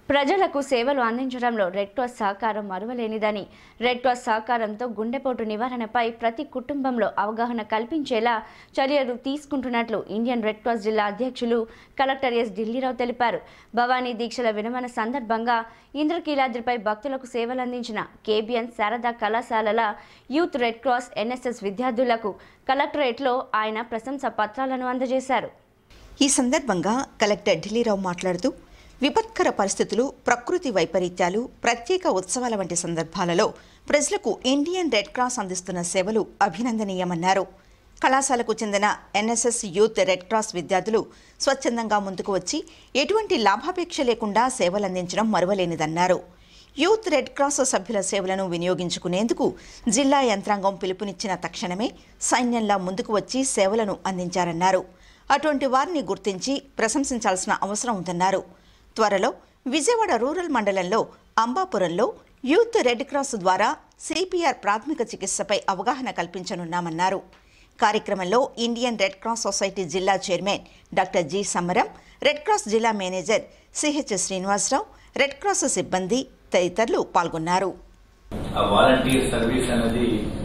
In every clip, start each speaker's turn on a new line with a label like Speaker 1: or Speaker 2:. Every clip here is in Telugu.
Speaker 1: ప్రజలకు సేవలు అందించడంలో రెడ్ క్రాస్ సహకారం మరువలేనిదని రెడ్ క్రాస్ సహకారంతో గుండెపోటు నివారణపై ప్రతి కుటుంబంలో అవగాహన కల్పించేలా చర్యలు తీసుకుంటున్నట్లు ఇండియన్ రెడ్ క్రాస్ జిల్లా అధ్యక్షులు కలెక్టర్ ఎస్ ఢిల్లీరావు తెలిపారు భవానీ దీక్షల విరమణ సందర్భంగా ఇంద్రకీలాద్రిపై భక్తులకు సేవలందించిన కేబిఎన్ శారదా కళాశాలల యూత్ రెడ్ క్రాస్ ఎన్ఎస్ఎస్ విద్యార్థులకు కలెక్టరేట్లో ఆయన ప్రశంసా పత్రాలను అందజేశారు
Speaker 2: ఈ సందర్భంగా కలెక్టర్ ఢిల్లీరావు మాట్లాడుతూ విపత్కర పరిస్థితులు ప్రకృతి వైపరీత్యాలు ప్రత్యేక ఉత్సవాల వంటి సందర్భాలలో ప్రజలకు ఇండియన్ రెడ్ క్రాస్ అందిస్తున్న సేవలు అభినందనీయమన్నారు కళాశాలకు చెందిన ఎన్ఎస్ఎస్ యూత్ రెడ్ క్రాస్ విద్యార్థులు స్వచ్ఛందంగా ముందుకు వచ్చి ఎటువంటి లాభాపేక్ష లేకుండా సేవలందించడం మరువలేనిదన్నారు యూత్ రెడ్ క్రాస్ సభ్యుల సేవలను వినియోగించుకునేందుకు జిల్లా యంత్రాంగం పిలుపునిచ్చిన తక్షణమే సైన్యంలా ముందుకు వచ్చి సేవలను అందించారన్నారు అటువంటి వారిని గుర్తించి ప్రశంసించాల్సిన అవసరం ఉందన్నారు త్వరలో విజయవాడ రూరల్ మండలంలో అంబాపురంలో యూత్ రెడ్ క్రాస్ ద్వారా సిపిఆర్ ప్రాథమిక చికిత్సపై అవగాహన కల్పించనున్నామన్నారు కార్యక్రమంలో ఇండియన్ రెడ్ క్రాస్ సొసైటీ జిల్లా chairman doctor G Samaram red cross జిల్లా manager CH Srinivasarao red cross సిబ్బంది తదితరులు పాల్గొన్నారు
Speaker 3: ఆ వాలంటీర్ సర్వీస్ అనేది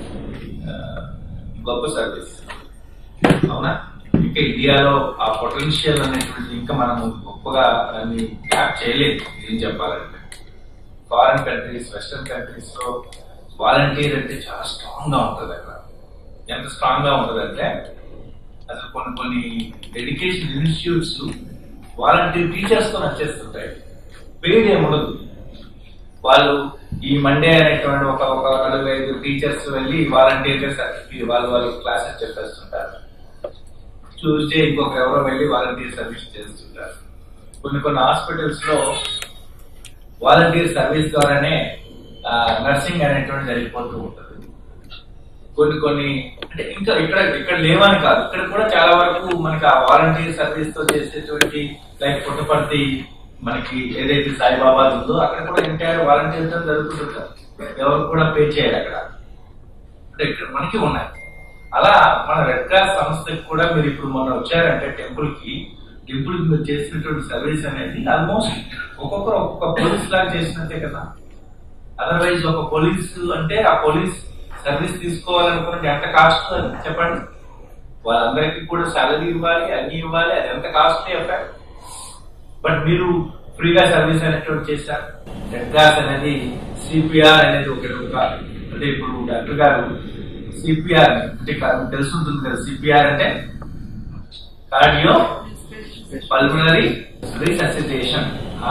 Speaker 3: ఆ, గొప్ప సర్వీస్ అవునా ఇంకా ఇండియాలో ఆ పొటెన్షియల్ అనేటువంటి ఇంకా మనం గొప్పగా దాన్ని ట్యాప్ చేయలేదు ఏం చెప్పాలంటే ఫారిన్ కంట్రీస్ వెస్టర్న్ కంట్రీస్ లో వాలంటీర్ అంటే చాలా స్ట్రాంగ్ గా ఉంటుంది అక్కడ ఎంత స్ట్రాంగ్ గా ఉంటుందంటే అసలు కొన్ని కొన్ని ఎడ్యుకేషన్ ఇన్స్టిట్యూట్స్ వాలంటీర్ టీచర్స్ తో నచ్చేస్తుంటాయి పేరు ఏముండదు వాళ్ళు ఈ మండే అనేటువంటి ఒక ఒక నలుగురు ఐదు టీచర్స్ వెళ్ళి వాలంటీర్ గా సర్టిఫికేట్ వాళ్ళు వాళ్ళు క్లాసెస్ చెప్పేస్తుంటారు ట్యూస్డే ఇంకొక ఎవరో వెళ్ళి వాలంటీర్ సర్వీస్ చేస్తుంటారు కొన్ని కొన్ని హాస్పిటల్స్ లో వాలంటీర్ సర్వీస్ ద్వారానే నర్సింగ్ అనేటువంటి జరిగిపోతూ ఉంటుంది కొన్ని కొన్ని అంటే ఇంకా ఇక్కడ ఇక్కడ లేవని కాదు ఇక్కడ కూడా చాలా వరకు మనకి ఆ వాలంటీర్ సర్వీస్ తో చేసేటువంటి లైక్ పుట్టపర్తి మనకి ఏదైతే సాయిబాబా ఉందో అక్కడ కూడా ఎంటైర్ వాలంటీర్ తో జరుగుతుంటారు ఎవరు కూడా పే చేయాలి అక్కడ అంటే ఇక్కడ మనకి ఉన్నాయి అలా మన రెడ్ క్రాస్ సంస్థకి కూడా మీరు ఇప్పుడు మొన్న వచ్చారంటే టెంపుల్ కి టెంపుల్ కి మీరు చేసినటువంటి సర్వీస్ అనేది ఆల్మోస్ట్ ఒక్కొక్కరు ఒక్కొక్క పోలీస్ లాగా చేసినట్టే కదా అదర్వైజ్ ఒక పోలీస్ అంటే ఆ పోలీస్ సర్వీస్ తీసుకోవాలనుకున్నది ఎంత కాస్ట్ అని చెప్పండి వాళ్ళందరికీ కూడా సాలరీ ఇవ్వాలి అన్ని ఇవ్వాలి అది ఎంత కాస్ట్లీ ఎఫెక్ట్ బట్ మీరు ఫ్రీగా సర్వీస్ అనేటువంటి చేశారు రెడ్ క్రాస్ అనేది సిపిఆర్ అనేది ఒకటి ఒక అంటే ఇప్పుడు డాక్టర్ గారు సిపిఆర్ అంటే కా- తెలుసుంటుంది కదా సిపిఆర్ అంటే cardio pulmonary resuscitation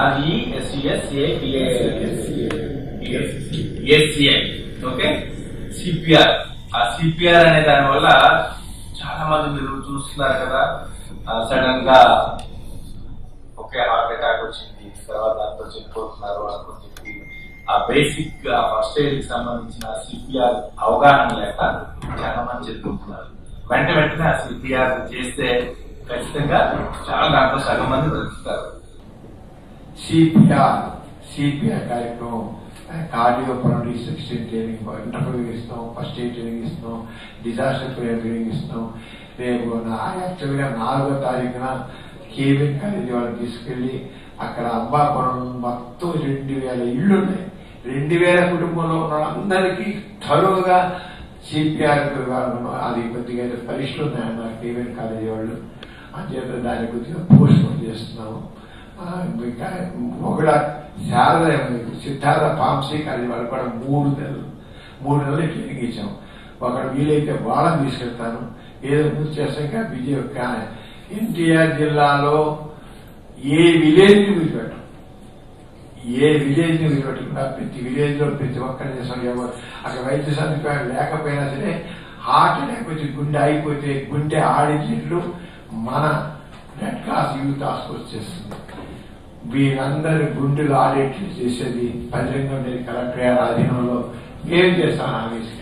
Speaker 3: R E S E S A okay CPR ఆ సిపిఆర్ అనే దాని వల్ల చాలా మంది మీరు చూస్తున్నారు కదా సడన్ గా ఒకే హార్ట్ అటాక్ వచ్చింది తర్వాత దాంతో చనిపోతున్నారు అనుకుని చెప్పి ఆ బేసిక్ ఫస్ట్ ఎయిడ్ కి సంబంధించిన సిపిఆర్ అవగాహన లేక చాలా మంది చనిపోతున్నారు వెంట వెంటనే ఆ సిపిఆర్ చేస్తే ఖచ్చితంగా చాలా దాంట్లో సగం మంది బ్రతుకుతారు
Speaker 4: సిపిఆర్ సిపిఆర్ కార్యక్రమం cardio pulmonary section training interview ఇస్తాం ఫస్ట్ ఎయిడ్ ట్రైనింగ్ ఇస్తాం డిజాస్టర్ ప్రివెంట్ ట్రైనింగ్ ఇస్తాం రేపు నా యాక్చువల్గా నాలుగో తారీఖున కేబిన్ కాలేజీ వాళ్ళని తీసుకెళ్లి అక్కడ అంబాపురం మొత్తం రెండు వేల ఇళ్ళు ఉన్నాయి రెండు వేల కుటుంబంలో ఉన్న వాళ్ళందరికీ తరువుగా సిపిఆర్ అది కొద్దిగా ఏదో పరీక్షలు ఉన్నాయన్నారు కేబిన్ కాలేజీ వాళ్ళు అంచేత దాన్ని కొద్దిగా పోస్ట్ పోన్ చేస్తున్నాము ఆ, ఇంకా ఒకడ శారద సిద్ధార్థ పాంసీ కాలేజీ వాళ్ళు కూడా మూడు నెలలు మూడు నెలలు ట్రైనింగ్ ఇచ్చాం ఒకడు వీలైతే వాళ్ళని తీసుకెళ్తాను ఏదో ముందు చేస్తాం ఇంకా విజయ్ ఎన్టీఆర్ జిల్లాలో ఏ విలేజ్ ని విడిచిపెట్టం ఏ విలేజ్ ని విడిచిపెట్టకుండా ప్రతి విలేజ్ లో ప్రతి ఒక్కరి చేస్తాం ఎవరు అక్కడ వైద్య సదుపాయం లేకపోయినా సరే హార్ట్ అటాక్ వచ్చి గుండె అయిపోతే గుండె ఆడిట్లు మన red cross youth task force చేస్తుంది వీరందరి గుండెలు ఆడేట్లు చేసేది బహిరంగం లేని కలెక్టర్ గారి ఆధీనంలో ఏం చేస్తాను ఆవేశం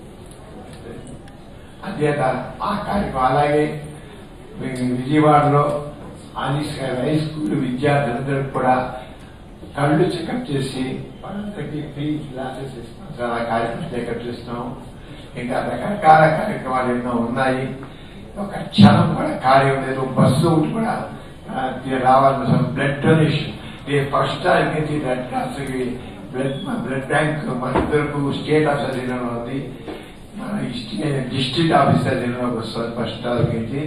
Speaker 4: అధ్యత ఆ కార్యక్రమం అలాగే వి- విజయవాడలో ఆనిస్ గారి హై స్కూల్ విద్యార్థులందరికీ కూడా కళ్ళు చెకప్ చేసి వాళ్ళందరికీ ఫ్రీ క్లాసెస్ ఇస్తాం చాలా కార్యక్రమం చెకప్ చేస్తాం ఇంకా రకరకాల కార్యక్రమాలు ఎన్నో ఉన్నాయి ఒక క్షణం కూడా కార్యం లేదు బస్సు ఒకటి కూడా ఆ, రావాల్సిన బ్లడ్ డొనేషన్ రేపు ఫస్ట్ టార్గెట్ రెడ్ క్రాస్కి బ్లడ్ బ్లడ్ బ్యాంక్ మన ఇద్దరు స్టేట్ ఆఫీసర్ జిల్లాలో ఉంది మన డిస్ట్రిక్ట్ ఆఫీసర్ జిల్లాలోకి వస్తుంది ఫస్ట్ టార్గెట్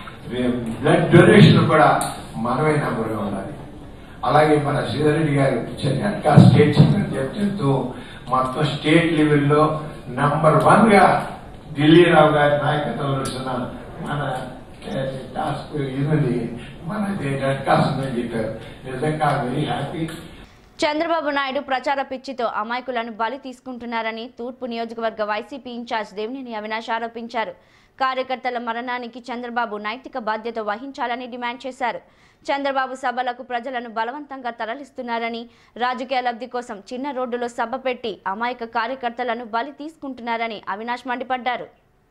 Speaker 4: బ్లడ్ డొనేషన్ కూడా మనమే నంబర్గా ఉండాలి అలాగే మన శ్రీధరెడ్డి గారు చెన్నట్కా స్టేట్ చీఫ్ చెప్తూ మొత్తం స్టేట్ లెవెల్లో నంబర్ వన్ గా ఢిల్లీరావు గారి నాయకత్వంలో నడుస్తున్న మన టాస్క్ ఇది మన రెడ్ క్రాస్ ఉందని చెప్పారు నిజంగా వెరీ హ్యాపీ
Speaker 1: చంద్రబాబు నాయుడు ప్రచార పిచ్చితో అమాయకులను బలి తీసుకుంటున్నారని తూర్పు నియోజకవర్గ వైసీపీ ఇన్ఛార్జ్ దేవినేని అవినాష్ ఆరోపించారు కార్యకర్తల మరణానికి చంద్రబాబు నైతిక బాధ్యత వహించాలని డిమాండ్ చేశారు చంద్రబాబు సభలకు ప్రజలను బలవంతంగా తరలిస్తున్నారని రాజకీయ లబ్ధి కోసం చిన్న రోడ్డులో సభ పెట్టి అమాయక కార్యకర్తలను బలి తీసుకుంటున్నారని అవినాష్ మండిపడ్డారు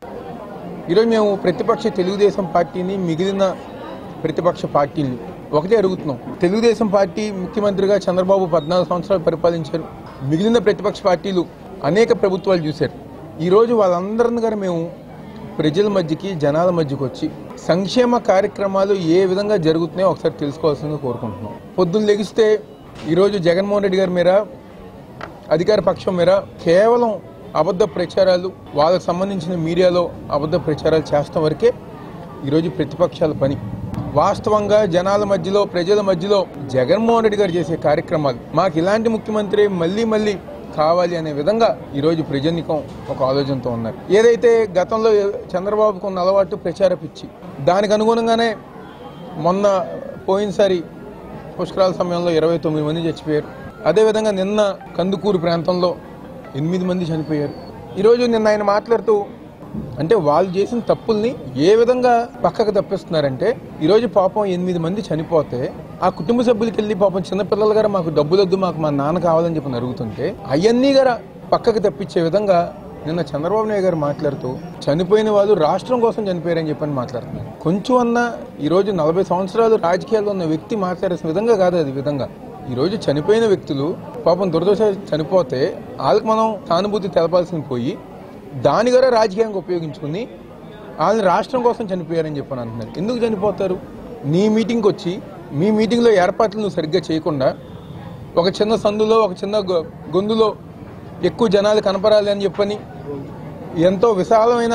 Speaker 5: ఈరోజు మేము ప్రతిపక్ష తెలుగుదేశం పార్టీని మిగిలిన ప్రతిపక్ష పార్టీలు ఒకటే అడుగుతున్నాం తెలుగుదేశం పార్టీ ముఖ్యమంత్రిగా చంద్రబాబు పద్నాలుగు సంవత్సరాలు పరిపాలించారు మిగిలిన ప్రతిపక్ష పార్టీలు అనేక ప్రభుత్వాలు చూశారు ఈరోజు వాళ్ళందరిని గారు మేము ప్రజల మధ్యకి జనాల మధ్యకి వచ్చి సంక్షేమ కార్యక్రమాలు ఏ విధంగా జరుగుతున్నాయో ఒకసారి తెలుసుకోవాల్సిందిగా కోరుకుంటున్నాం పొద్దున్న లెగిస్తే ఈరోజు జగన్మోహన్ రెడ్డి గారి మీద అధికార పక్షం మేర కేవలం అబద్ధ ప్రచారాలు వాళ్ళకు సంబంధించిన మీడియాలో అబద్ధ ప్రచారాలు చేస్తాం వరకే ఈరోజు ప్రతిపక్షాల పని వాస్తవంగా జనాల మధ్యలో ప్రజల మధ్యలో జగన్మోహన్ రెడ్డి గారు చేసే కార్యక్రమాలు మాకు ఇలాంటి ముఖ్యమంత్రి మళ్ళీ మళ్ళీ కావాలి అనే విధంగా ఈరోజు ప్రజానికం ఒక ఆలోచనతో ఉన్నారు ఏదైతే గతంలో చంద్రబాబుకు ఉన్న అలవాటు ప్రచార పిచ్చి దానికి అనుగుణంగానే మొన్న పోయినసారి పుష్కరాల సమయంలో ఇరవై తొమ్మిది మంది చచ్చిపోయారు అదేవిధంగా నిన్న కందుకూరు ప్రాంతంలో ఎనిమిది మంది చనిపోయారు ఈరోజు నిన్న ఆయన మాట్లాడుతూ అంటే వాళ్ళు చేసిన తప్పుల్ని ఏ విధంగా పక్కకు తప్పిస్తున్నారంటే ఈరోజు పాపం ఎనిమిది మంది చనిపోతే ఆ కుటుంబ సభ్యులకి వెళ్ళి పాపం చిన్నపిల్లలు గారు మాకు డబ్బులొద్దు మాకు మా నాన్న కావాలని చెప్పి అడుగుతుంటే అవన్నీ గారా పక్కకు తప్పించే విధంగా నిన్న చంద్రబాబు నాయుడు గారు మాట్లాడుతూ చనిపోయిన వాళ్ళు రాష్ట్రం కోసం చనిపోయారని చెప్పని మాట్లాడుతున్నారు కొంచెం అన్నా ఈరోజు నలభై సంవత్సరాలు రాజకీయాల్లో ఉన్న వ్యక్తి మాట్లాడాల్సిన విధంగా కాదు అది విధంగా ఈరోజు చనిపోయిన వ్యక్తులు పాపం దురదశ చనిపోతే వాళ్ళకి మనం సానుభూతి తెలపాల్సింది పోయి దాని ద్వారా రాజకీయానికి ఉపయోగించుకుని వాళ్ళని రాష్ట్రం కోసం చనిపోయారని చెప్పని అంటున్నారు ఎందుకు చనిపోతారు నీ మీటింగ్కి వచ్చి మీ మీటింగ్లో ఏర్పాట్లు నువ్వు సరిగ్గా చేయకుండా ఒక చిన్న సందులో ఒక చిన్న గొ- గొంతులో ఎక్కువ జనాలు కనపరాలి అని చెప్పని ఎంతో విశాలమైన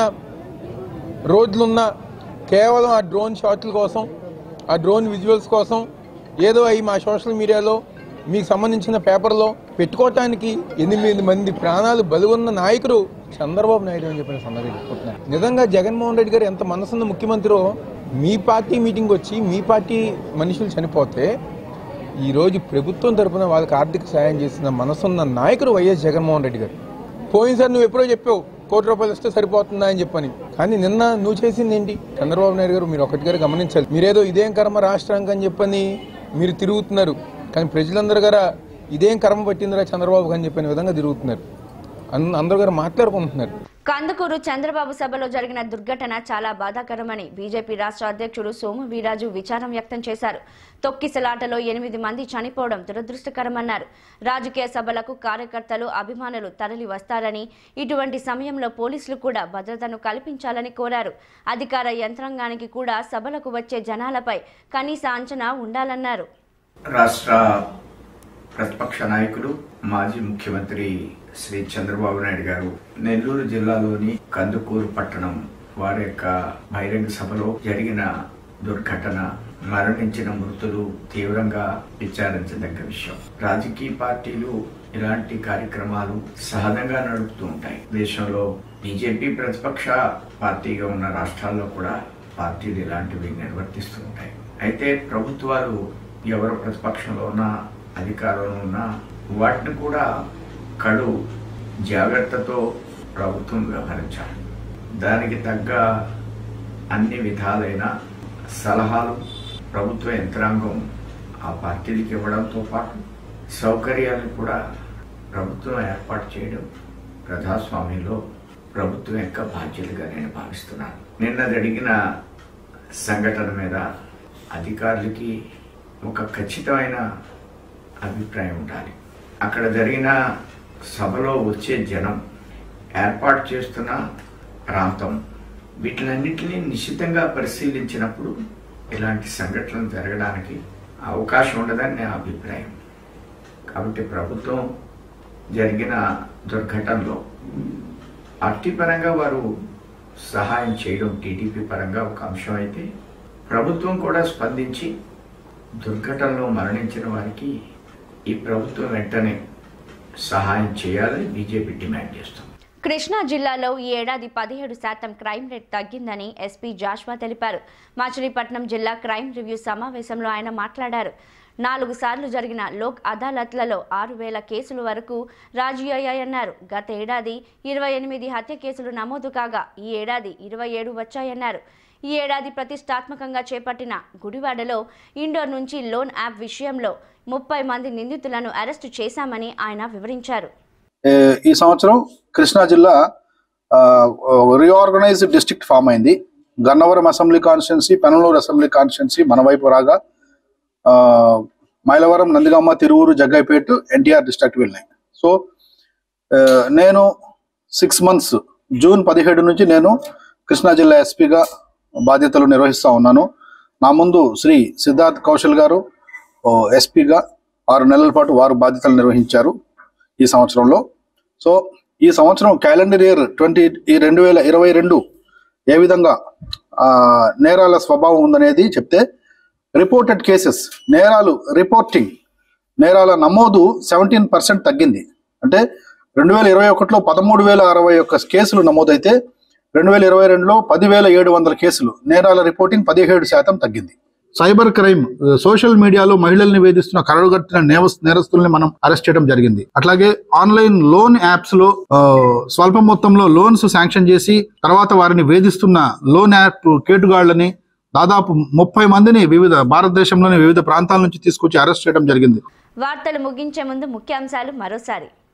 Speaker 5: రోడ్లున్న కేవలం ఆ డ్రోన్ షాట్ల కోసం ఆ డ్రోన్ విజువల్స్ కోసం ఏదో అవి మా సోషల్ మీడియాలో మీకు సంబంధించిన పేపర్లో పెట్టుకోవటానికి ఎనిమిది మంది ప్రాణాలు బలిగొన్న నాయకుడు చంద్రబాబు నాయుడు అని చెప్పిన సందర్భం చెప్పుకుంటున్నారు నిజంగా జగన్మోహన్ రెడ్డి గారు ఎంత మనసున్న ముఖ్యమంత్రో మీ పార్టీ మీటింగ్ వచ్చి మీ పార్టీ మనుషులు చనిపోతే ఈ రోజు ప్రభుత్వం తరపున వాళ్ళకి ఆర్థిక సాయం చేసిన మనసున్న నాయకుడు వైఎస్ జగన్మోహన్ రెడ్డి గారు పోయినసారి నువ్వు ఎప్పుడో చెప్పావు కోటి రూపాయలు ఇస్తే సరిపోతుందా అని చెప్పని కానీ నిన్న నువ్వు చేసింది ఏంటి చంద్రబాబు నాయుడు గారు మీరు ఒకటి గారు గమనించాలి మీరేదో ఇదేం కర్మ రాష్ట్రానికి అని చెప్పని మీరు తిరుగుతున్నారు కానీ ప్రజలందరూ గారా ఇదేం కర్మ పట్టిందిరా చంద్రబాబు అని చెప్పిన విధంగా తిరుగుతున్నారు అన్- అందరూ గారు మాట్లాడుకుంటున్నారు
Speaker 1: కందుకూరు చంద్రబాబు సభలో జరిగిన దుర్ఘటన చాలా బాధాకరమని బీజేపీ రాష్ట్ర అధ్యక్షుడు సోము వీరాజు విచారం వ్యక్తం చేశారు తొక్కిసలాటలో ఎనిమిది మంది చనిపోవడం దురదృష్టకరమన్నారు రాజకీయ సభలకు కార్యకర్తలు అభిమానులు తరలి వస్తారని ఇటువంటి సమయంలో పోలీసులు కూడా భద్రతను కల్పించాలని కోరారు అధికార యంత్రాంగానికి కూడా సభలకు వచ్చే జనాలపై కనీస అంచనా ఉండాలన్నారు
Speaker 6: రాష్ట్ర ప్రతిపక్ష నాయకుడు మాజీ ముఖ్యమంత్రి శ్రీ చంద్రబాబు నాయుడు గారు నెల్లూరు జిల్లాలోని కందుకూరు పట్టణం వారి యొక్క బహిరంగ సభలో జరిగిన దుర్ఘటన మరణించిన మృతులు తీవ్రంగా విచారించదగ్గ విషయం రాజకీయ పార్టీలు ఇలాంటి కార్యక్రమాలు సహజంగా నడుపుతూ ఉంటాయి దేశంలో బీజేపీ ప్రతిపక్ష పార్టీగా ఉన్న రాష్ట్రాల్లో కూడా పార్టీలు ఇలాంటివి నిర్వర్తిస్తూ ఉంటాయి అయితే ప్రభుత్వాలు ఎవరు ప్రతిపక్షంలో ఉన్నా అధికారంలో ఉన్నా వాటిని కూడా కడు జాగ్రత్తతో ప్రభుత్వం వ్యవహరించాలి దానికి తగ్గ అన్ని విధాలైన సలహాలు ప్రభుత్వ యంత్రాంగం ఆ పార్టీలకు ఇవ్వడంతో పాటు సౌకర్యాలు కూడా ప్రభుత్వం ఏర్పాటు చేయడం ప్రజాస్వామ్యంలో ప్రభుత్వం యొక్క బాధ్యతగా నేను భావిస్తున్నాను నిన్న జరిగిన సంఘటన మీద అధికారులకి ఒక ఖచ్చితమైన అభిప్రాయం ఉండాలి అక్కడ జరిగిన సభలో వచ్చే జనం ఏర్పాటు చేస్తున్న ప్రాంతం వీటిలన్నింటినీ నిశ్చితంగా పరిశీలించినప్పుడు ఇలాంటి సంఘటనలు జరగడానికి అవకాశం ఉండదని నా అభిప్రాయం కాబట్టి ప్రభుత్వం జరిగిన దుర్ఘటనలో పార్టీ పరంగా వారు సహాయం చేయడం టీడీపీ పరంగా ఒక అంశం అయితే ప్రభుత్వం కూడా స్పందించి దుర్ఘటనలో మరణించిన వారికి ఈ ప్రభుత్వం వెంటనే సహాయం చేయాలని బీజేపీ డిమాండ్ చేస్తుంది
Speaker 1: కృష్ణా జిల్లాలో ఈ ఏడాది పదిహేడు శాతం క్రైమ్ రేట్ తగ్గిందని ఎస్పీ జాష్వా తెలిపారు మచిలీపట్నం జిల్లా క్రైమ్ రివ్యూ సమావేశంలో ఆయన మాట్లాడారు నాలుగు సార్లు జరిగిన లోక్ అదాలత్లలో ఆరు వేల కేసుల వరకు రాజీ అయ్యాయన్నారు గత ఏడాది ఇరవై ఎనిమిది హత్య కేసులు నమోదు కాగా ఈ ఏడాది ఇరవై ఏడు వచ్చాయన్నారు ఈ ఏడాది ప్రతిష్టాత్మకంగా చేపట్టిన గుడివాడలో ఇండోర్ నుంచి లోన్ యాప్ విషయంలో ముప్పై మంది నిందితులను అరెస్టు చేశామని ఆయన వివరించారు
Speaker 7: ఏ, ఈ సంవత్సరం కృష్ణా జిల్లా రీఆర్గనైజ్డ్ డిస్ట్రిక్ట్ ఫామ్ అయింది Gannavaram assembly constituency Penaluru assembly constituency మన వైపు రాగా ఆ, మైలవరం నందిగామ తిరువురు జగ్గైపేట ఎన్టీఆర్ డిస్ట్రిక్ట్ వెళ్ళినాయి సో ఆ, నేను సిక్స్ మంత్స్ జూన్ పదిహేడు నుంచి నేను కృష్ణా జిల్లా ఎస్పీగా బాధ్యతలు నిర్వహిస్తా ఉన్నాను నా ముందు శ్రీ సిద్ధార్థ్ కౌశల్ గారు ఓ, ఎస్పీగా ఆరు నెలల పాటు వారు బాధ్యతలు నిర్వహించారు ఈ సంవత్సరంలో సో ఈ సంవత్సరం క్యాలెండర్ ఇయర్ ట్వంటీ ఈ రెండు వేల ఇరవై రెండు ఏ విధంగా ఆ, నేరాల స్వభావం ఉందనేది చెప్తే రిపోర్టెడ్ కేసెస్ నేరాలు రిపోర్టింగ్ నేరాల నమోదు సెవెంటీన్ పర్సెంట్ తగ్గింది అంటే రెండు వేల ఇరవై ఒకటిలో పదమూడు వేల అరవై ఒక్క కేసులు నమోదైతే రెండు వేల ఇరవై రెండులో పదివేల ఏడు వందల కేసులు నేరాల రిపోర్టింగ్ పదిహేడు శాతం తగ్గింది సైబర్ క్రైమ్ సోషల్ మీడియాలో మహిళల్ని వేధిస్తున్న కరడుగట్టిన నేవస్ నేరస్తుల్ని మనం అరెస్ట్ చేయడం జరిగింది అట్లాగే ఆన్లైన్ లోన్ యాప్స్ లో ఆ, స్వల్ప మొత్తంలో లోన్స్ శాంక్షన్ చేసి తర్వాత వారిని వేధిస్తున్న లోన్ యాప్ కేటుగాళ్లని దాదాపు ముప్పై మందిని వివిధ భారతదేశంలోని వివిధ ప్రాంతాల నుంచి తీసుకొచ్చి అరెస్ట్ చేయడం జరిగింది
Speaker 1: వార్తలు ముగించే ముందు ముఖ్యాంశాలు మరోసారి